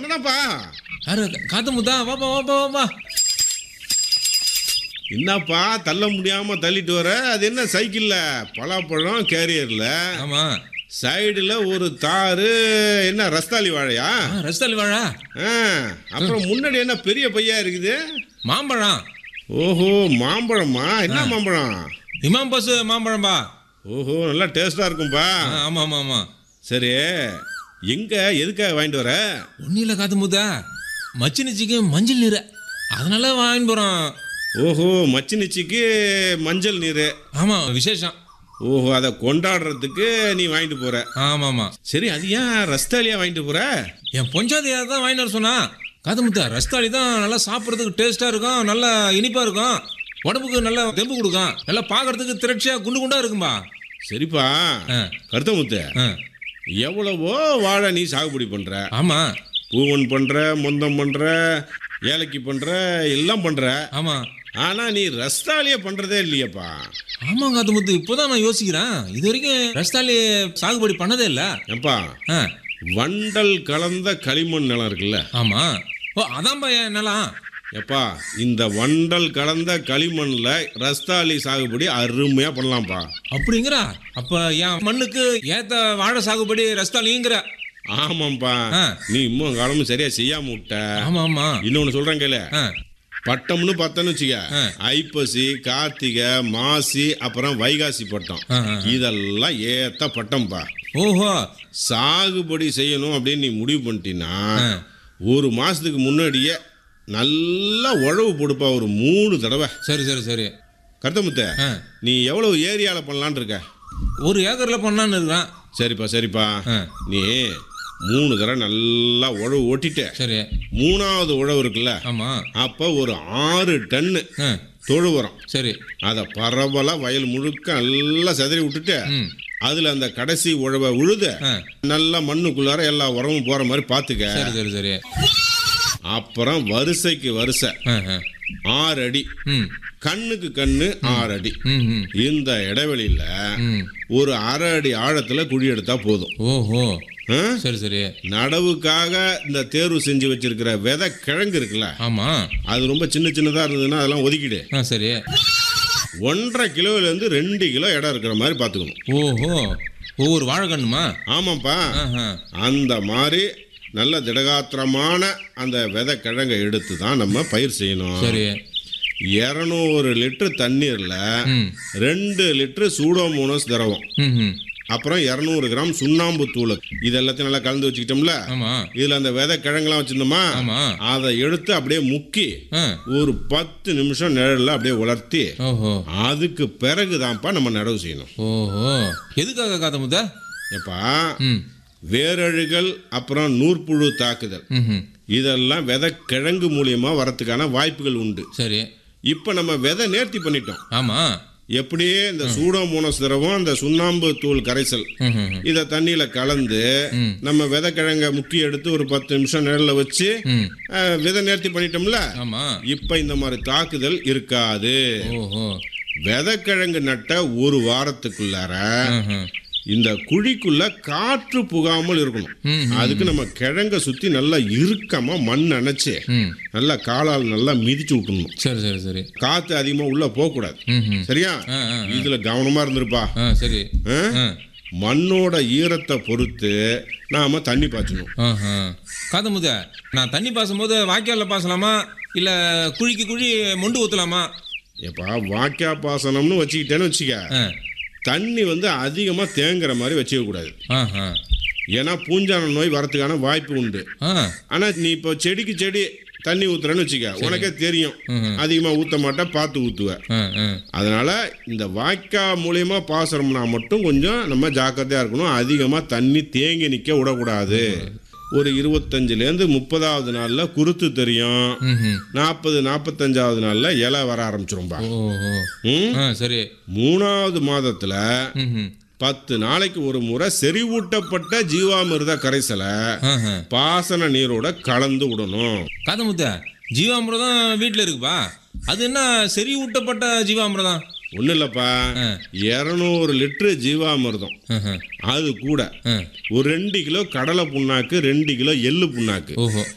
என்னதான்ப்பா யாரு காத்து முத்தா வாப்பா வாப்பா வாப்பா என்னப்பா தள்ள முடியாம தள்ளிட்டு வர அது என்ன சைக்கிள்ல பலாப்பழம் கேரியர்ல ஆமா சைடுல ஒரு தாறு என்ன ரஸ்தாலி வாழையா ஆ, ரஸ்தாலி வாழா ஆ, அப்புறம் முன்னாடி என்ன பெரிய பையா இருக்குது மாம்பழம் ஓஹோ மாம்பழமா என்ன மாம்பழம் இமாம் பஸ் மாம்பழம்பா ஓஹோ நல்லா டேஸ்டா இருக்கும்பா ஆ, ஆமா ஆமா ஆமா சரி எங்க எதுக்காக வாங்கிட்டு வர ஒன்றும் இல்லை காத்து முத்தா மச்சினிச்சிக்கு மஞ்சள் நீர் அதனால வாங்கிட்டு போகிறோம் ஓஹோ மச்சினிச்சிக்கு மஞ்சள் நீர் ஆமாம் விசேஷம் ஓஹோ அதை கொண்டாடுறதுக்கு நீ வாங்கிட்டு போற ஆமாம் ஆமாம் சரி அது ஏன் ரஸ்தாலியா வாங்கிட்டு போற என் பொஞ்சாதியா தான் வாங்கிட்டு வர சொன்னா காது முத்தா ரஸ்தாளி தான் நல்லா சாப்பிட்றதுக்கு டேஸ்ட்டாக இருக்கும் நல்லா இனிப்பாக இருக்கும் உடம்புக்கு நல்லா தெம்பு கொடுக்கும் நல்லா பார்க்கறதுக்கு திரட்சியாக குண்டு குண்டா இருக்கும்பா சரிப்பா ஆ கருத்தமுத்து ஆ எவ்வளவோ வாழை நீ சாகுபடி பண்ற ஆமாம் பூவன் பண்ற மொந்தம் பண்ற ஏலக்கி பண்ற எல்லாம் பண்ற ஆமாம் ஆனா நீ ரஸ்தாலியா பண்றதே இல்லையேப்பா ஆமாம் காது முத்து இப்போதான் நான் யோசிக்கிறேன் இது வரைக்கும் ரஸ்தாளி சாகுபடி பண்ணதே இல்லை ஏப்பா ஆ வண்டல் கலந்த களிமண் நிலம் இருக்குல்ல ஆமாம் ஓ அதான்பா என் நிலம் எப்பா இந்த வண்டல் கலந்த களிமண்ல ரஸ்தாலி சாகுபடி அருமையா பண்ணலாம்ப்பா அப்படிங்கிறா அப்ப என் மண்ணுக்கு ஏத்த வாழை சாகுபடி ரஸ்தாலிங்கிற ஆமாம்ப்பா ஆ. நீ இன்னும் காலமும் சரியா செய்யாம விட்ட ஆமா ஆமா இன்னொன்னு சொல்றேன் கேளு ஆ, பட்டம்னு பார்த்தோன்னு வச்சுக்க ஆ. ஐப்பசி கார்த்திகை மாசி அப்புறம் வைகாசி பட்டம் ஆ, ஆ. இதெல்லாம் ஏத்த பட்டம்ப்பா ஓஹோ சாகுபடி செய்யணும் அப்படின்னு நீ முடிவு பண்ணிட்டீன்னா ஆ. ஒரு மாசத்துக்கு முன்னாடியே நல்லா உழவு போடுப்பா ஒரு மூணு தடவை சரி சரி சரி கருத்தமுத்த ஆ, நீ எவ்வளவு ஏரியால பண்ணலான்னு இருக்க ஒரு ஏக்கர்ல பண்ணான்னு இருக்கிறேன் சரிப்பா சரிப்பா ஆ. நீ மூணு தடவை நல்லா உழவு ஓட்டிட்ட சரி மூணாவது உழவு இருக்குல்ல ஆமா அப்போ ஒரு ஆறு டன்னு ஆ, தொழு உரம் சரி அதை பரவலாக வயல் முழுக்க நல்லா செதறி விட்டுட்டு ம் அதில் அந்த கடைசி உழவை உழுத ஆ, நல்லா மண்ணுக்குள்ளார எல்லா உரமும் போகிற மாதிரி பார்த்துக்க சரி சரி சரி அப்புறம் வரிசைக்கு வரிசை ஆ, ஆ. ஆறு அடி ம் கண்ணுக்கு கண்ணு ஆறு அடி ம் ம் இந்த இடைவெளியில் ம் ஒரு அரை அடி ஆழத்தில் குழி எடுத்தா போதும் ஓஹோ ஆ? சரி சரி நடவுக்காக இந்த தேர்வு செஞ்சு வச்சிருக்கிற விதை கிழங்கு இருக்குல்ல ஆமா அது ரொம்ப சின்ன சின்னதாக இருந்ததுன்னா அதெல்லாம் ஒதுக்கிடு ஆ சரி ஒன்றரை கிலோவிலேருந்து ரெண்டு கிலோ இடம் இருக்கிற மாதிரி பார்த்துக்கணும் ஓஹோ ஒவ்வொரு வாழைக்கண்ணுமா ஆமாப்பா ஆஹா அந்த மாதிரி நல்ல திடகாத்திரமான அந்த விதை கிழங்கை எடுத்து தான் நம்ம பயிர் செய்யணும் சரி இரநூறு லிட்டர் தண்ணீரில் ம் ரெண்டு லிட்டர் சூடோமோனஸ் திரவம் ம் ம் அப்புறம் இரநூறு கிராம் சுண்ணாம்பு தூள் இது எல்லாத்தையும் நல்லா கலந்து வச்சுக்கிட்டோம்ல ஆமா இதில் அந்த விதை கிழங்குலாம் வச்சிருந்தோமா ஆமா அதை எடுத்து அப்படியே முக்கி ஆ ஒரு பத்து நிமிஷம் நிழல்ல அப்படியே உலர்த்தி ஓஹோ அதுக்கு பிறகு தான்ப்பா நம்ம நடவு செய்யணும் ஓஹோ எதுக்காக காத்த முத்தா எப்பா ம் வேரழுகள் அப்புறம் நூற்புழு தாக்குதல் ம் இதெல்லாம் விதை கிழங்கு மூலியமா வரத்துக்கான வாய்ப்புகள் உண்டு சரி இப்போ நம்ம விதை நேர்த்தி பண்ணிட்டோம் ஆமா எப்படியே இந்த சூடோமோனஸ் திரவம் அந்த சுண்ணாம்பு தூள் கரைசல் ம் ம் ம். இதை தண்ணியில கலந்து ம். நம்ம விதை கிழங்க முக்கி எடுத்து ஒரு பத்து நிமிஷம் நிழல்ல வச்சு ம் அஹ், விதை நேர்த்தி பண்ணிட்டோம்ல ஆமா இப்ப இந்த மாதிரி தாக்குதல் இருக்காது ஓஹோ விதைக்கிழங்கு நட்ட ஒரு வாரத்துக்குள்ளார ம்ஹும். இந்த குழிக்குள்ள காற்று புகாமல் இருக்கணும் ம் அதுக்கு நம்ம கிழங்க சுத்தி நல்லா இறுக்கமா மண் அணைச்சு ம் நல்லா காலால் நல்லா மிதிச்சு விட்டுணும் சரி சரி சரி காத்து அதிகமா உள்ள போக கூடாது ம் ம் சரியா ஆ ஆ இதுல கவனமா இருந்திருப்பா ஆ சரி ஆ? ஆ மண்ணோட ஈரத்தை பொறுத்து நாம தண்ணி பாய்ச்சணும் ஆஹா காத்த முத நான் தண்ணி பாசும்போது வாய்க்காலில் பாசலாமா இல்லை குழிக்கு குழி மொண்டு ஊற்றலாமா எப்பா வாக்கியா பாசனம்னு வச்சுக்கிட்டேன்னு வச்சுக்க ஆ தண்ணி வந்து அதிகமா தேங்குற மாதிரி வச்சுக்க கூடாது ஆஹா ஏன்னா பூஞ்சான நோய் வரதுக்கான வாய்ப்பு உண்டு ஆ ஆனா நீ இப்போ செடிக்கு செடி தண்ணி ஊத்துறேன்னு வச்சுக்க உனக்கே தெரியும் ம்ஹும். அதிகமா ஊத்த மாட்டா பார்த்து ஊத்துவ ஆ ஆ அதனால இந்த வாய்க்கா மூலியமா பாசனம்னா மட்டும் கொஞ்சம் நம்ம ஜாக்கிரதையா இருக்கணும் அதிகமா தண்ணி தேங்கி நிக்க விடக்கூடாது ஒரு இருபத்தஞ்சுலேருந்து முப்பதாவது நாள்ல குருத்து தெரியும் ம் நாற்பது நாற்பத்தஞ்சாவது நாள்ல இலை வர ஆரம்பிச்சிரும்பா ஓஹோ ம்? ஆ சரி மூணாவது மாதத்துல ம் பத்து நாளைக்கு ஒரு முறை செறிவூட்டப்பட்ட ஜீவாமிர்த கரைசலை ஆஹா பாசன நீரோட கலந்து விடணும் காத்த முத்த ஜீவாமிரதம் வீட்டில் இருக்குப்பா அது என்ன செறி ஊட்டப்பட்ட ஜீவாமிரதம் ஒன்றும் இல்லைப்பா ஆ. இரநூறு லிட்டரு ஜீவாமிர்தம் ஆஹா. அது கூட ஆ ஒரு ரெண்டு கிலோ கடலை புண்ணாக்கு ரெண்டு கிலோ எள்ளு புண்ணாக்கு ஓஹோ